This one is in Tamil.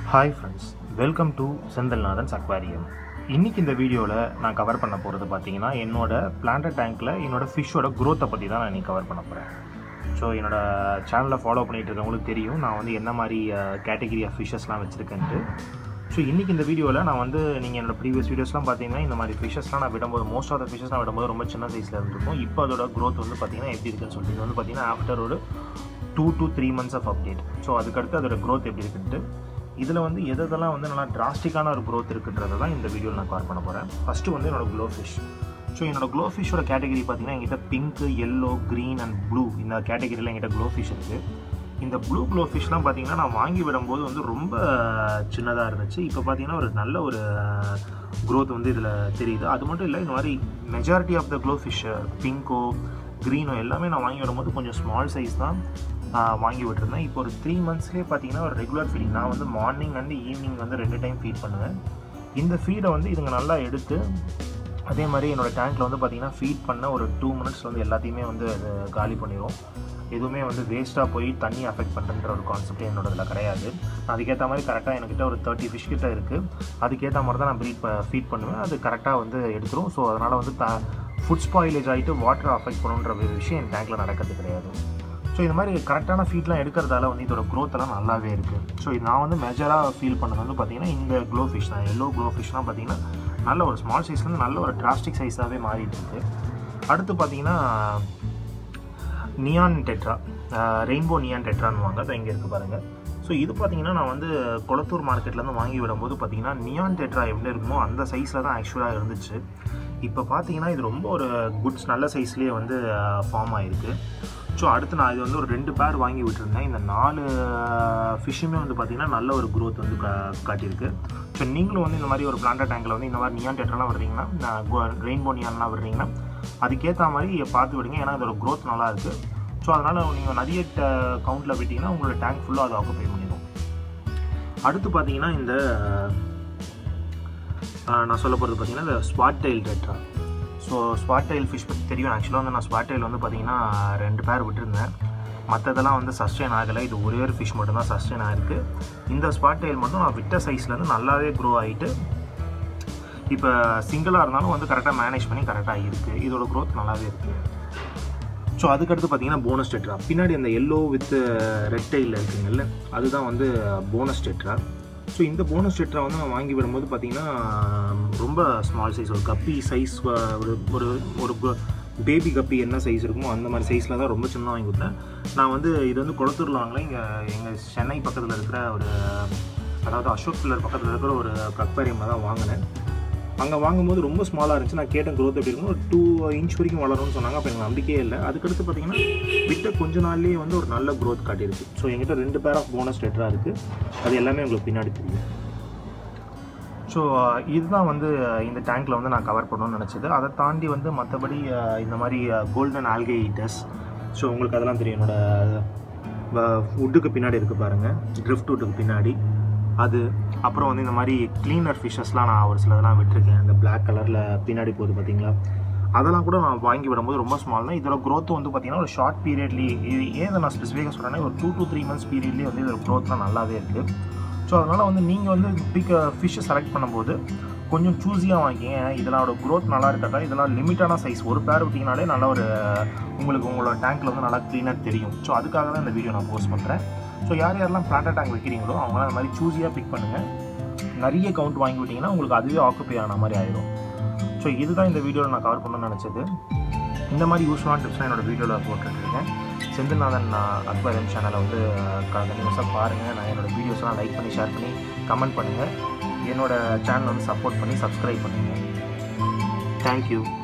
hi friends welcome to Senthilnathan's aquarium இன்னைக்கு இந்த வீடியோவில் நான் கவர் பண்ண போகிறது பார்த்தீங்கன்னா என்னோட பிளான்ட் டேங்க்கில் என்னோட ஃபிஷ்ஷோட growth-அ பற்றி தான் நான் இன்னைக்கு கவர் பண்ண போகிறேன் ஸோ என்னோட சேனலை ஃபாலோ பண்ணிட்டு இருக்கவங்களுக்கு தெரியும் நான் வந்து என்ன மாதிரி கேட்டகிரி ஆஃப் ஃபிஷ்ஷஸ்லாம் வச்சுருக்கேன்ட்டு ஸோ இன்றைக்கி இந்த வீடியோவில் நான் வந்து நீங்கள் என்னோட ப்ரீவியஸ் வீடியோஸ்லாம் பார்த்தீங்கன்னா இந்த மாதிரி ஃபிஷஸ்லாம் நான் விடும்போது மோஸ்ட் ஆஃப் த ஃபிஷஸ் நான் விடும்போது ரொம்ப சின்ன சைஸில் இருந்திருக்கும் இப்போ அதோட growth வந்து பார்த்தீங்கன்னா எப்படி இருக்குன்னு சொல்லிட்டு இது வந்து பார்த்தீங்கன்னா ஆஃப்டர் ஒரு two to three months of update ஸோ அதுக்கடுத்து அதோட growth எப்படி இருக்குன்ட்டு இதில் வந்து எது எதெல்லாம் வந்து நல்லா டிராஸ்டிக்கான ஒரு growth இருக்குன்றதை தான் இந்த வீடியோவில் நான் கவர் பண்ண போகிறேன் ஃபஸ்ட்டு வந்து என்னோட க்ளோ ஃபிஷ் ஸோ என்னோட க்ளோ ஃபிஷ்ஷோட கேட்டகரி பார்த்தீங்கன்னா என்கிட்ட pink yellow green and blue இந்த கேட்டகரியில் என்கிட்ட க்ளோ ஃபிஷ் இருக்குது இந்த ப்ளூ க்ளோ ஃபிஷ்லாம் பார்த்தீங்கன்னா நான் வாங்கி விடும்போது வந்து ரொம்ப சின்னதாக இருந்துச்சு இப்போ பார்த்தீங்கன்னா ஒரு நல்ல ஒரு growth வந்து இதில் தெரியுது அது மட்டும் இல்லை இந்த மாதிரி majority of the glow fish பிங்கோ க்ரீனோ எல்லாமே நான் வாங்கி விடும்போது கொஞ்சம் ஸ்மால் சைஸ் தான் ஆஹ், வாங்கி விட்டுருந்தேன் இப்போ ஒரு த்ரீ மந்த்ஸ்லேயே பார்த்தீங்கன்னா ஒரு ரெகுலர் ஃபீடிங் நான் வந்து மார்னிங் அண்ட் ஈவினிங் வந்து ரெண்டு டைம் ஃபீட் பண்ணுவேன் இந்த ஃபீடை வந்து இதுங்க நல்லா எடுத்து அதே மாதிரி என்னோடய டேங்க்கில் வந்து பார்த்தீங்கன்னா ஃபீட் பண்ண ஒரு டூ மினிட்ஸ் வந்து எல்லாத்தையுமே வந்து அது காலி பண்ணிடும் எதுவுமே வந்து வேஸ்ட்டாக போய் தண்ணி அஃபெக்ட் பண்ணுறன்ற ஒரு கான்செப்ட் என்னோட இதில் கிடையாது நான் அதுக்கேற்ற மாதிரி கரெக்டாக என்கிட்ட ஒரு தேர்ட்டி ஃபிஷ் கிட்ட இருக்குது அதுக்கேற்ற மாதிரி தான் நான் ப்ரீட் ஃபீட் பண்ணுவேன் அது கரெக்டாக வந்து எடுத்துரும் ஸோ அதனால் வந்து த ஃபுட் ஸ்பாயிலேஜ் ஆகிட்டு வாட்டர் அஃபெக்ட் பண்ணுன்ற ஒரு விஷயம் என் டேங்க்கில் நடக்கிறது கிடையாது ஸோ இந்த மாதிரி கரெக்டான ஃபீட்லாம் எடுக்கிறதால வந்து இதோட growth எல்லாம் நல்லாவே இருக்குது ஸோ இது நான் வந்து மேஜராக ஃபீல் பண்ணது வந்து பார்த்தீங்கன்னா இந்த க்ளோ ஃபிஷ் தான் எல்லோ க்ளோ ஃபிஷ்லாம் பார்த்தீங்கன்னா நல்ல ஒரு ஸ்மால் சைஸ்லேருந்து நல்ல ஒரு டிராஸ்டிக் சைஸாகவே மாறிட்டு இருக்கு அடுத்து பார்த்தீங்கன்னா நியான் டெட்ரா ரெயின்போ நியான் டெட்ரான்னுவாங்க அது இங்கே இருக்குது பாருங்கள் ஸோ இது பார்த்தீங்கன்னா நான் வந்து கொளத்தூர் மார்க்கெட்லேருந்து வாங்கி விடும்போது பார்த்தீங்கன்னா நியான் டெட்ரா எப்படி இருக்குமோ அந்த சைஸில் தான் ஆக்சுவலாக இருந்துச்சு இப்போ பார்த்தீங்கன்னா இது ரொம்ப ஒரு குட்ஸ் நல்ல சைஸ்லேயே வந்து ஃபார்ம் ஆகிருக்கு ஸோ அடுத்து நான் இது வந்து ஒரு ரெண்டு பேர் வாங்கி விட்டுருந்தேன் இந்த நாலு ஃபிஷ்ஷுமே வந்து பார்த்தீங்கன்னா நல்ல ஒரு growth வந்து கா காட்டியிருக்கு ஸோ நீங்களும் வந்து இந்த மாதிரி ஒரு பிளான்டா டேங்கில் வந்து இந்த மாதிரி நியான் டெட்ரெலாம் விடுறீங்கன்னா ரெயின்போ நியான்லாம் விடுறீங்கன்னா அதுக்கேற்ற மாதிரி பார்த்து விடுங்க ஏன்னா அதோட growth நல்லா இருக்குது ஸோ அதனால் நீங்கள் நிறைய கவுண்டில் விட்டிங்கன்னா உங்களோட டேங்க் ஃபுல்லாக அது ஆக்குப்பை பண்ணிடும் அடுத்து பார்த்தீங்கன்னா இந்த ஆஹ், நான் சொல்ல போகிறது பார்த்தீங்கன்னா இந்த spot tail tetra so spot tail fish பற்றி தெரியும் ஆக்சுவலாக வந்து நான் ஸ்பாட் டைல் வந்து பார்த்தீங்கன்னா ரெண்டு பேர் விட்டுருந்தேன் மற்றதெல்லாம் வந்து சஸ்டெயின் ஆகலை இது ஒரே ஒரு ஃபிஷ் மட்டும் தான் சஸ்டெயின் ஆகிருக்கு இந்த ஸ்பாட் டைல் மட்டும் நான் விட்ட சைஸ்லேருந்து நல்லாவே க்ரோ ஆகிட்டு இப்போ சிங்கிளாக இருந்தாலும் வந்து கரெக்டாக மேனேஜ் பண்ணி கரெக்டாக இருக்குது இதோட growth நல்லாவே இருக்குது ஸோ அதுக்கடுத்து பார்த்தீங்கன்னா போனஸ் டெட்ரா பின்னாடி அந்த எல்லோ வித் ரெட் டைலில் இருக்குங்கல்ல அதுதான் வந்து போனஸ் டெட்ரா ஸோ இந்த போனஸ் டெட்ரா வந்து நான் வாங்கி வரும்போது பார்த்தீங்கன்னா ரொம்ப ஸ்மால் சைஸ் ஒரு கப்பி சைஸ் ஒரு ஒரு ஒரு பேபி கப்பி என்ன சைஸ் இருக்குமோ அந்த மாதிரி சைஸில் தான் ரொம்ப சின்ன வாங்கி கொடுத்தேன் நான் வந்து இது வந்து குளத்தூரில் வாங்கல இங்கே எங்கள் சென்னை பக்கத்தில் இருக்கிற ஒரு அதாவது அசோக் பில்லர் பக்கத்தில் இருக்கிற ஒரு அக்வாரியமில் தான் வாங்கினேன் அங்கே வாங்கும்போது ரொம்ப ஸ்மாலாக இருந்துச்சு நான் கேட்டேன் growth எப்படி இருக்கும் ஒரு டூ இன்ச் வரைக்கும் வளரும்னு சொன்னாங்க அப்போ எனக்கு நம்பிக்கையே இல்லை அதுக்கடுத்து பார்த்தீங்கன்னா விட்ட கொஞ்ச நாள்லேயே வந்து ஒரு நல்ல growth காட்டியிருக்கு ஸோ என்கிட்ட ரெண்டு பேர் ஆஃப் போனஸ் டெட்ரா இருக்குது அது எல்லாமே உங்களுக்கு பின்னாடி தெரியும் ஸோ இதுதான் வந்து இந்த டேங்க்கில் வந்து நான் கவர் பண்ணணும்னு நினச்சது அதை தாண்டி வந்து மற்றபடி இந்த மாதிரி கோல்டன் ஆல்கே ஈட்டர்ஸ் ஸோ உங்களுக்கு அதெல்லாம் தெரியும் என்னோட வுட்டுக்கு பின்னாடி இருக்குது பாருங்கள் ட்ரிஃப்ட் வுட்டுக்கு பின்னாடி அது அப்புறம் வந்து இந்த மாதிரி க்ளீனர் ஃபிஷ்ஷஸ்லாம் நான் ஒரு சிலதெல்லாம் விட்டுருக்கேன் இந்த Black கலரில் பின்னாடி போகுது பார்த்தீங்களா அதெல்லாம் கூட நான் வாங்கி விடும்போது ரொம்ப ஸ்மால் தான் இதோட growth வந்து பார்த்தீங்கன்னா ஒரு ஷார்ட் பீரியட்லேயே இது ஏன் இதை நான் ஸ்பெசிஃபிக்காக சொல்கிறேன்னா ஒரு டூ to த்ரீ மந்த்ஸ் பீரியட்லேயே வந்து இதோட growthலாம் நல்லாவே இருக்குது ஸோ அதனால் வந்து நீங்கள் வந்து பிக் ஃபிஷ்ஷை செலக்ட் பண்ணும்போது கொஞ்சம் சூஸியாக வாங்கிங்க ஏன்னா இதனோட growth நல்லா இருக்கட்டா இதெல்லாம் லிமிட்டான சைஸ் ஒரு பேர் விட்டிங்கனாலே நல்ல ஒரு உங்களுக்கு உங்களோட டேங்க்கில் வந்து நல்லா க்ளீனாக தெரியும் ஸோ அதுக்காக தான் இந்த வீடியோ நான் போஸ்ட் பண்ணுறேன் ஸோ யார் யாரெல்லாம் பிளான்ட் டேங்க் வைக்கிறீங்களோ அவங்களாம் அந்த மாதிரி சூஸியாக பிக் பண்ணுங்கள் நிறைய கவுண்ட் வாங்கி விட்டிங்கன்னா உங்களுக்கு அதுவே ஆக்குப்பை ஆன மாதிரி ஆயிடும் ஸோ இதுதான் இந்த வீடியோவில் நான் கவர் பண்ணணும்னு நினச்சது இந்த மாதிரி யூஸ்ஃபுல்லான டிப்ஸ்லாம் என்னோட வீடியோவில் போட்டுட்ருக்கேன் செந்தில்நாதன் அக்வாரியம் சேனலை வந்து கண்டினியூஸாக பாருங்கள் நான் என்னோடய வீடியோஸ்லாம் லைக் பண்ணி ஷேர் பண்ணி கமெண்ட் பண்ணுங்கள் என்னோட சேனலை வந்து சப்போர்ட் பண்ணி சப்ஸ்கிரைப் பண்ணுங்கள் தேங்க்யூ